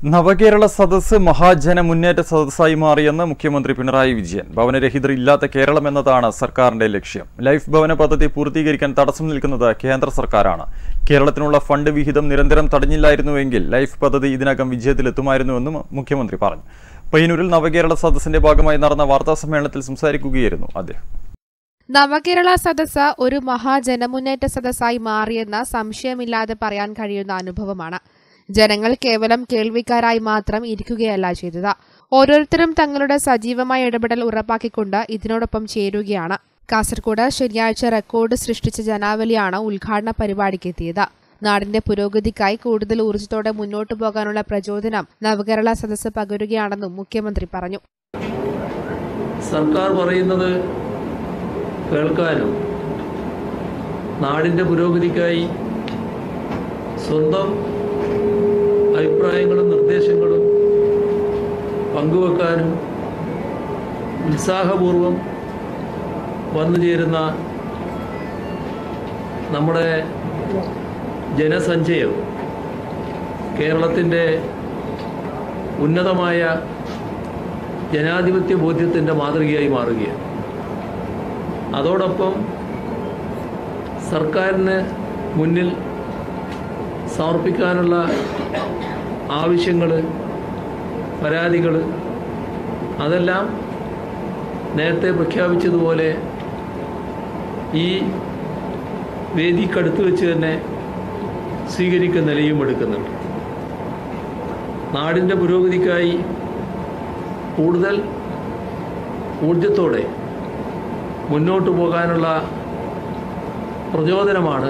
നവകേരള സദസ്സ് മഹാജന മുന്നേറ്റ സദസ്സായി മാറിയെന്ന് മുഖ്യമന്ത്രി പിണറായി വിജയൻ ഭവനരഹിതർ ഇല്ലാത്ത കേരളം എന്നതാണ് സർക്കാരിന്റെ ലക്ഷ്യം ലൈഫ് ഭവന പദ്ധതി പൂർത്തീകരിക്കാൻ തടസ്സം നിൽക്കുന്നത് കേന്ദ്ര സർക്കാരാണ് കേരളത്തിനുള്ള ഫണ്ട് വിഹിതം നിരന്തരം തടഞ്ഞില്ലായിരുന്നുവെങ്കിൽ ലൈഫ് പദ്ധതി ഇതിനകം വിജയത്തിലെത്തുമായിരുന്നുവെന്നും മുഖ്യമന്ത്രി പറഞ്ഞു പയ്യന്നൂരിൽ നവകേരള സദസ്സിന്റെ ഭാഗമായി നടന്ന വാർത്താ സമ്മേളനത്തിൽ സംസാരിക്കുകയായിരുന്നു അദ്ദേഹം നവകേരള സദസ്സ് ഒരു മഹാജനമുന്നേറ്റ സദസ്സായി മാറിയെന്ന് സംശയമില്ലാതെ പറയാൻ കഴിയുന്ന അനുഭവമാണ് ജനങ്ങൾ കേവലം കേൾവിക്കാരായി മാത്രം ഇരിക്കുകയല്ല ചെയ്തത് ഓരോരുത്തരും തങ്ങളുടെ സജീവമായ ഇടപെടൽ ഉറപ്പാക്കിക്കൊണ്ട് ഇതിനോടൊപ്പം ചേരുകയാണ് കാസർഗോഡ് ശനിയാഴ്ച റെക്കോർഡ് സൃഷ്ടിച്ച ജനാവലിയാണ് ഉദ്ഘാടന പരിപാടിക്ക് എത്തിയത് നാടിന്റെ പുരോഗതിക്കായി കൂടുതൽ ഊർജ്ജത്തോടെ മുന്നോട്ടു പോകാനുള്ള പ്രചോദനം നവകേരള സദസ്സ് പകരുകയാണെന്നും മുഖ്യമന്ത്രി പറഞ്ഞു സർക്കാർ പറയുന്നത് കേൾക്കാനും നാടിൻ്റെ പുരോഗതിക്കായി സ്വന്തം അഭിപ്രായങ്ങളും നിർദ്ദേശങ്ങളും പങ്കുവെക്കാനും ഉത്സാഹപൂർവം വന്നു ചേരുന്ന നമ്മുടെ ജനസഞ്ചയം കേരളത്തിൻ്റെ ഉന്നതമായ ജനാധിപത്യ ബോധ്യത്തിൻ്റെ മാതൃകയായി മാറുകയാണ് അതോടൊപ്പം സർക്കാരിന് മുന്നിൽ സമർപ്പിക്കാനുള്ള ആവശ്യങ്ങൾ പരാതികൾ അതെല്ലാം നേരത്തെ പ്രഖ്യാപിച്ചതുപോലെ ഈ വേദിക്കടുത്ത് വെച്ച് തന്നെ സ്വീകരിക്കുന്ന നിലയും എടുക്കുന്നുണ്ട് നാടിൻ്റെ പുരോഗതിക്കായി കൂടുതൽ ഊർജത്തോടെ മുന്നോട്ട് പോകാനുള്ള പ്രചോദനമാണ്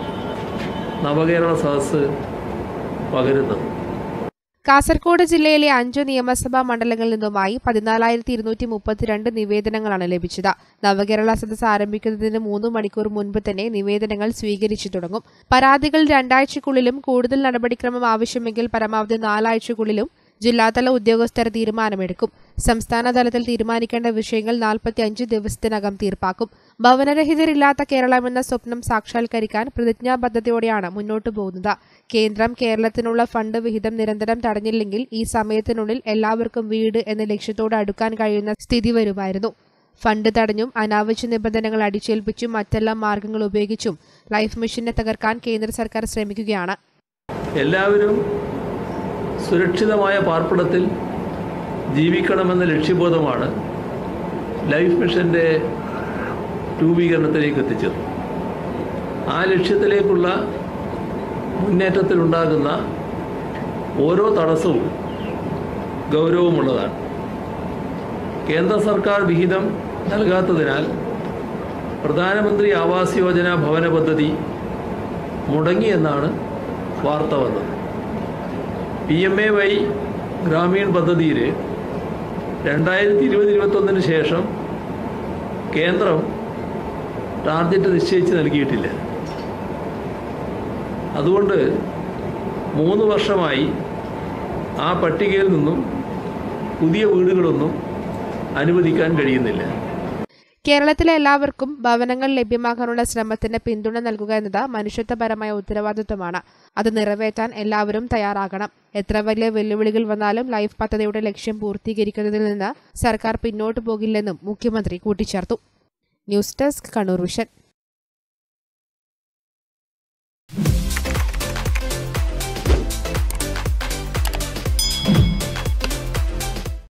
നവകേരള സദസ്സ് പകരുന്നത് കാസർഗോഡ് ജില്ലയിലെ അഞ്ചു നിയമസഭാ മണ്ഡലങ്ങളിൽ നിന്നുമായി പതിനാലായിരത്തി ഇരുന്നൂറ്റി മുപ്പത്തിരണ്ട് നിവേദനങ്ങളാണ് ലഭിച്ചത് നവകേരള സദസ്സ് ആരംഭിക്കുന്നതിന് മൂന്ന് മണിക്കൂർ മുൻപ് തന്നെ നിവേദനങ്ങൾ സ്വീകരിച്ചു തുടങ്ങും പരാതികൾ രണ്ടാഴ്ചക്കുള്ളിലും കൂടുതൽ നടപടിക്രമം ആവശ്യമെങ്കിൽ പരമാവധി നാലാഴ്ചക്കുള്ളിലും ജില്ലാതല ഉദ്യോഗസ്ഥർ തീരുമാനമെടുക്കും സംസ്ഥാന തലത്തിൽ തീരുമാനിക്കേണ്ട വിഷയങ്ങൾ നാൽപ്പത്തി അഞ്ച് ദിവസത്തിനകം തീർപ്പാക്കും ഭവനരഹിതരില്ലാത്ത കേരളം എന്ന സ്വപ്നം സാക്ഷാത്കരിക്കാൻ പ്രതിജ്ഞാബദ്ധതയോടെയാണ് മുന്നോട്ടു പോകുന്നത് കേന്ദ്രം കേരളത്തിനുള്ള ഫണ്ട് വിഹിതം നിരന്തരം തടഞ്ഞില്ലെങ്കിൽ ഈ സമയത്തിനുള്ളിൽ എല്ലാവർക്കും വീട് എന്ന ലക്ഷ്യത്തോട് അടുക്കാൻ കഴിയുന്ന സ്ഥിതി വരുമായിരുന്നു ഫണ്ട് തടഞ്ഞും അനാവശ്യ നിബന്ധനകൾ അടിച്ചേൽപ്പിച്ചും മറ്റെല്ലാ മാർഗങ്ങൾ ഉപയോഗിച്ചും ലൈഫ് മിഷനെ തകർക്കാൻ കേന്ദ്ര സർക്കാർ ശ്രമിക്കുകയാണ് എല്ലാവരും സുരക്ഷിതമായ പാർപ്പിടത്തിൽ ജീവിക്കണമെന്ന ലക്ഷ്യബോധമാണ് ലൈഫ് മിഷൻ്റെ രൂപീകരണത്തിലേക്ക് എത്തിച്ചത് ആ ലക്ഷ്യത്തിലേക്കുള്ള മുന്നേറ്റത്തിലുണ്ടാകുന്ന ഓരോ തടസ്സവും ഗൗരവമുള്ളതാണ് കേന്ദ്ര സർക്കാർ വിഹിതം നൽകാത്തതിനാൽ പ്രധാനമന്ത്രി ആവാസ് യോജന ഭവന പദ്ധതി മുടങ്ങിയെന്നാണ് വാർത്ത വന്നത് P M A Y Gramin പദ്ധതിയിൽ രണ്ടായിരത്തി ഇരുപത് ഇരുപത്തൊന്നിന് ശേഷം കേന്ദ്രം ടാർഗറ്റ് നിശ്ചയിച്ച് നൽകിയിട്ടില്ല അതുകൊണ്ട് മൂന്ന് വർഷമായി ആ പട്ടികയിൽ നിന്നും പുതിയ വീടുകളൊന്നും അനുവദിക്കാൻ കഴിയുന്നില്ല കേരളത്തിലെ എല്ലാവർക്കും ഭവനങ്ങൾ ലഭ്യമാക്കാനുള്ള ശ്രമത്തിന് പിന്തുണ നൽകുക എന്നത് മനുഷ്യത്വപരമായ ഉത്തരവാദിത്വമാണ് അത് നിറവേറ്റാൻ എല്ലാവരും തയ്യാറാകണം എത്ര വലിയ വെല്ലുവിളികൾ വന്നാലും ലൈഫ് പദ്ധതിയുടെ ലക്ഷ്യം പൂർത്തീകരിക്കുന്നതിൽ നിന്ന് സർക്കാർ പിന്നോട്ടു പോകില്ലെന്നും മുഖ്യമന്ത്രി കൂട്ടിച്ചേർത്തു ന്യൂസ് ഡെസ്ക് കണ്ണൂർ വിഷൻ